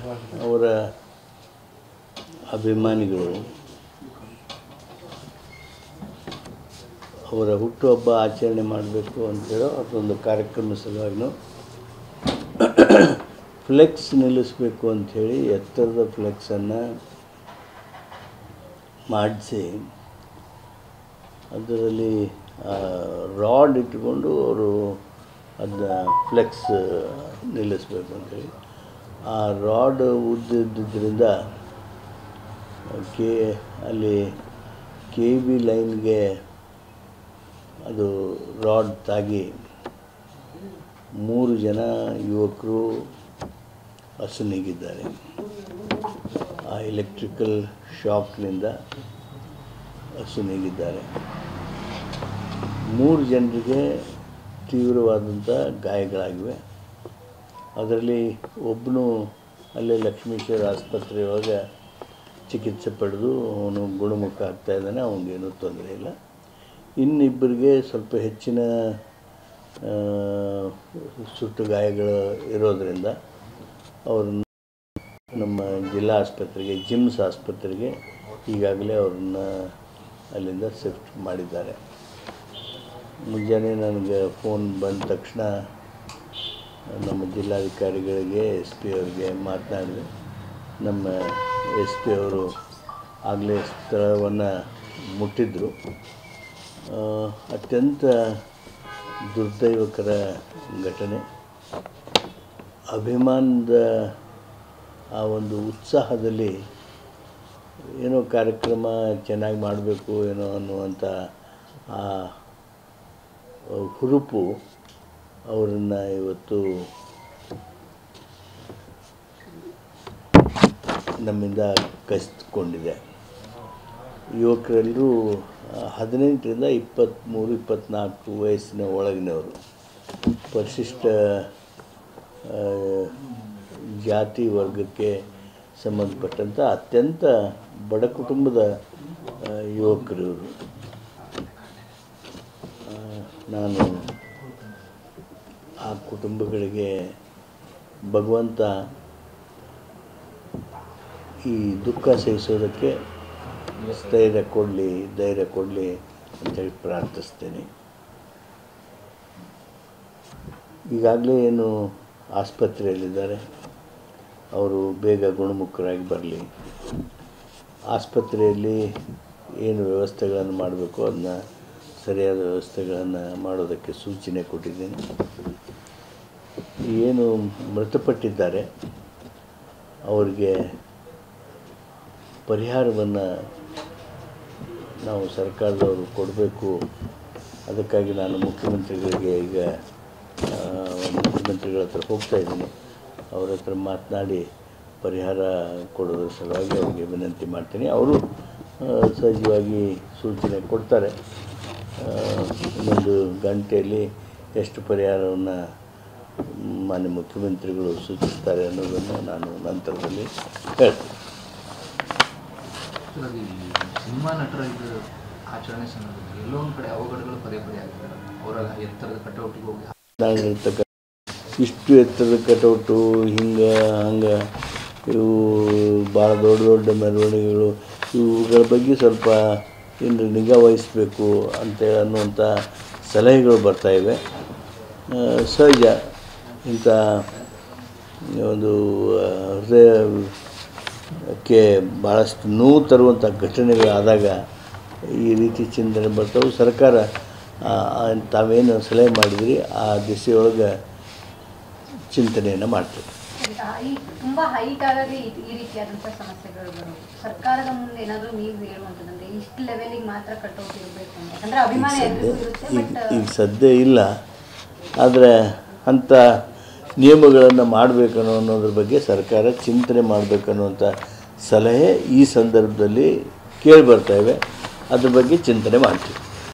ಅವರ ಅಭಿಮಾನಿಗಳು ಅವರ ಹುಟ್ಟುಹಬ್ಬ ಆಚರಣೆ ಮಾಡಬೇಕು ಅಂತೇಳೋ ಅದೊಂದು ಕಾರ್ಯಕ್ರಮ ಸಲುವಾಗಿ ಫ್ಲೆಕ್ಸ್ ನಿಲ್ಲಿಸಬೇಕು ಅಂಥೇಳಿ ಎತ್ತರದ ಫ್ಲೆಕ್ಸನ್ನು ಮಾಡಿಸಿ ಅದರಲ್ಲಿ ರಾಡ್ ಇಟ್ಕೊಂಡು ಅವರು ಅದನ್ನ ಫ್ಲೆಕ್ಸ್ ನಿಲ್ಲಿಸ್ಬೇಕು ಅಂತೇಳಿ ಆ ರಾಡ್ ಉದ್ದಿದ್ದರಿಂದ ಕೆ ಅಲ್ಲಿ ಕೆ ಬಿ ಲೈನ್ಗೆ ಅದು ರಾಡ್ ತಾಗಿ ಮೂರು ಜನ ಯುವಕರು ಅಸುನೀಗಿದ್ದಾರೆ ಆ ಎಲೆಕ್ಟ್ರಿಕಲ್ ಶಾಕ್ನಿಂದ ಅಸುನೀಗಿದ್ದಾರೆ ಮೂರು ಜನರಿಗೆ ತೀವ್ರವಾದಂಥ ಗಾಯಗಳಾಗಿವೆ ಅದರಲ್ಲಿ ಒಬ್ಬನು ಅಲ್ಲೇ ಲಕ್ಷ್ಮೀಶ್ವರ ಆಸ್ಪತ್ರೆಯೊಳಗೆ ಚಿಕಿತ್ಸೆ ಪಡೆದು ಅವನು ಗುಣಮುಖ ಆಗ್ತಾ ಇದ್ದಾನೆ ಅವನಿಗೇನೂ ತೊಂದರೆ ಇಲ್ಲ ಇನ್ನಿಬ್ಬರಿಗೆ ಸ್ವಲ್ಪ ಹೆಚ್ಚಿನ ಆ, ಸುಟ್ಟು ಗಾಯಗಳು ಇರೋದರಿಂದ ಅವ್ರನ್ನ ನಮ್ಮ ಜಿಲ್ಲಾ ಆಸ್ಪತ್ರೆಗೆ ಜಿಮ್ಸ್ ಆಸ್ಪತ್ರೆಗೆ ಈಗಾಗಲೇ ಅವ್ರನ್ನ ಅಲ್ಲಿಂದ ಶಿಫ್ಟ್ ಮಾಡಿದ್ದಾರೆ ಮುಂಜಾನೆ ನನಗೆ ಫೋನ್ ಬಂದ ತಕ್ಷಣ ನಮ್ಮ ಜಿಲ್ಲಾಧಿಕಾರಿಗಳಿಗೆ ಎಸ್ ಪಿ ಅವರಿಗೆ ಮಾತನಾಡಿದೆ ನಮ್ಮ ಎಸ್ ಪಿ ಅವರು ಆಗಲೇ ಸ್ಥಳವನ್ನು ಮುಟ್ಟಿದ್ದರು ಆ, ಅತ್ಯಂತ ದುರ್ದೈವಕರ ಘಟನೆ ಅಭಿಮಾನದ ಆ ಒಂದು ಉತ್ಸಾಹದಲ್ಲಿ ಏನೋ ಕಾರ್ಯಕ್ರಮ ಚೆನ್ನಾಗಿ ಮಾಡಬೇಕು ಏನೋ ಅನ್ನುವಂಥ ಆ ಹುರುಪು ಅವರನ್ನು ಇವತ್ತು ನಮ್ಮಿಂದ ಕಸಿದುಕೊಂಡಿದೆ ಯುವಕರೆಲ್ಲರೂ ಹದಿನೆಂಟರಿಂದ ಇಪ್ಪತ್ತ್ಮೂರು ಇಪ್ಪತ್ತ್ನಾಲ್ಕು ವಯಸ್ಸಿನ ಒಳಗಿನವರು ಪರಿಶಿಷ್ಟ ಆ, ಜಾತಿ ವರ್ಗಕ್ಕೆ ಸಂಬಂಧಪಟ್ಟಂಥ ಅತ್ಯಂತ ಬಡ ಕುಟುಂಬದ ಆ, ಯುವಕರು ಇವರು ಆ, ನಾನು ಆ ಕುಟುಂಬಗಳಿಗೆ ಭಗವಂತ ಈ ದುಃಖ ಸಹಿಸೋದಕ್ಕೆ ಸ್ಥೈರ್ಯ ಕೊಡಲಿ ಧೈರ್ಯ ಕೊಡಲಿ ಅಂತೇಳಿ ಪ್ರಾರ್ಥಿಸ್ತೇನೆ ಈಗಾಗಲೇ ಏನು ಆಸ್ಪತ್ರೆಯಲ್ಲಿದ್ದಾರೆ ಅವರು ಬೇಗ ಗುಣಮುಖರಾಗಿ ಬರಲಿ ಆಸ್ಪತ್ರೆಯಲ್ಲಿ ಏನು ವ್ಯವಸ್ಥೆಗಳನ್ನು ಮಾಡಬೇಕು ಅದನ್ನ ಸರಿಯಾದ ವ್ಯವಸ್ಥೆಗಳನ್ನು ಮಾಡೋದಕ್ಕೆ ಸೂಚನೆ ಕೊಟ್ಟಿದ್ದೀನಿ ಏನು ಮೃತಪಟ್ಟಿದ್ದಾರೆ ಅವರಿಗೆ ಪರಿಹಾರವನ್ನು ನಾವು ಸರ್ಕಾರದವರು ಕೊಡಬೇಕು ಅದಕ್ಕಾಗಿ ನಾನು ಮುಖ್ಯಮಂತ್ರಿಗಳಿಗೆ ಈಗ ಆ, ಮುಖ್ಯಮಂತ್ರಿಗಳ ಹತ್ರ ಹೋಗ್ತಾ ಇದ್ದೀನಿ ಅವ್ರ ಹತ್ರ ಮಾತನಾಡಿ ಪರಿಹಾರ ಕೊಡೋದ್ರ ಸಲುವಾಗಿ ಅವರಿಗೆ ವಿನಂತಿ ಮಾಡ್ತೀನಿ ಅವರು ಆ, ಸಹಜವಾಗಿ ಸೂಚನೆ ಕೊಡ್ತಾರೆ ಆ, ಇನ್ನೊಂದು ಗಂಟೆಯಲ್ಲಿ ಎಷ್ಟು ಪರಿಹಾರವನ್ನು ಮಾನ್ಯ ಮುಖ್ಯಮಂತ್ರಿಗಳು ಸೂಚಿಸ್ತಾರೆ ಅನ್ನೋದನ್ನು ನಾನು ನಂತರದಲ್ಲಿ ಹೇಳ್ತೀನಿ ಸರ್, ಈ ಸಿನಿಮಾ ನಟರ ಇದು ಆಚರಣೆ ಸಂದರ್ಭದಲ್ಲಿ ಎಲ್ಲೋ ಒಂದು ಕಡೆ ಅವಘಡಗಳು ಪದೇ ಪದೇ ಆಗ್ತದೆ ಅವರ ಎತ್ತರದ ಕಟೌಟಿಗೆ ಹೋಗಿ ಇರ್ತಕ್ಕ ಇಷ್ಟು ಎತ್ತರದ ಕಟೌಟು ಹಿಂಗೆ ಹಂಗೆ ಇವು ಭಾಳ ದೊಡ್ಡ ದೊಡ್ಡ ಮೆರವಣಿಗೆಗಳು ಇವುಗಳ ಬಗ್ಗೆ ಸ್ವಲ್ಪ ಇನ್ನು ನಿಗಾ ವಹಿಸಬೇಕು ಅಂತೇಳಿ ಅನ್ನುವಂಥ ಸಲಹೆಗಳು ಬರ್ತಾಯಿವೆ ಆ, ಸಹಜ ಇಂಥ ಒಂದು ಆ, ಹೃದಯಕ್ಕೆ ಭಾಳಷ್ಟು ನೋವು ತರುವಂಥ ಘಟನೆಗಳಾದಾಗ ಈ ರೀತಿ ಚಿಂತನೆ ಬರ್ತಾವೆ ಸರ್ಕಾರ ಆ, ಆ, ತಾವೇನು ಸಲಹೆ ಮಾಡಿದ್ರಿ ಆ ದಿಸೆಯೊಳಗೆ ಚಿಂತನೆಯನ್ನು ಮಾಡ್ತೀವಿ ಈ ತುಂಬಾ ಹೈಟ್ ಆದಾಗ ಈ ಈ ರೀತಿಯಾದಂತಹ ಸಮಸ್ಯೆಗಳು ಬರೋದು ಸರ್ಕಾರದ ಮುಂದೆ ಏನಾದರೂ ನೀವು ಹೇಳುವಂಥದ್ದಂದ್ರೆ ಇಷ್ಟು ಲೆವೆಲಿಗೆ ಮಾತ್ರ ಕಟ್ಟೋಟ್ ಇರಬೇಕು ಅಂತ ಯಾಕಂದ್ರೆ ಅಭಿಮಾನ ಎಲ್ರಿಗೂ ಇರುತ್ತೆ ಈಗ ಬಟ್ ಈಗ ಸದ್ಯ ಇಲ್ಲ ಆದರೆ ಅಂಥ ನಿಯಮಗಳನ್ನು ಮಾಡಬೇಕನ್ನೋ ಅನ್ನೋದ್ರ ಬಗ್ಗೆ ಸರ್ಕಾರ ಚಿಂತನೆ ಮಾಡಬೇಕನ್ನುವಂಥ ಸಲಹೆ ಈ ಸಂದರ್ಭದಲ್ಲಿ ಕೇಳಿ ಬರ್ತಾಯಿವೆ ಅದ್ರ ಬಗ್ಗೆ ಚಿಂತನೆ ಮಾಡ್ತೀವಿ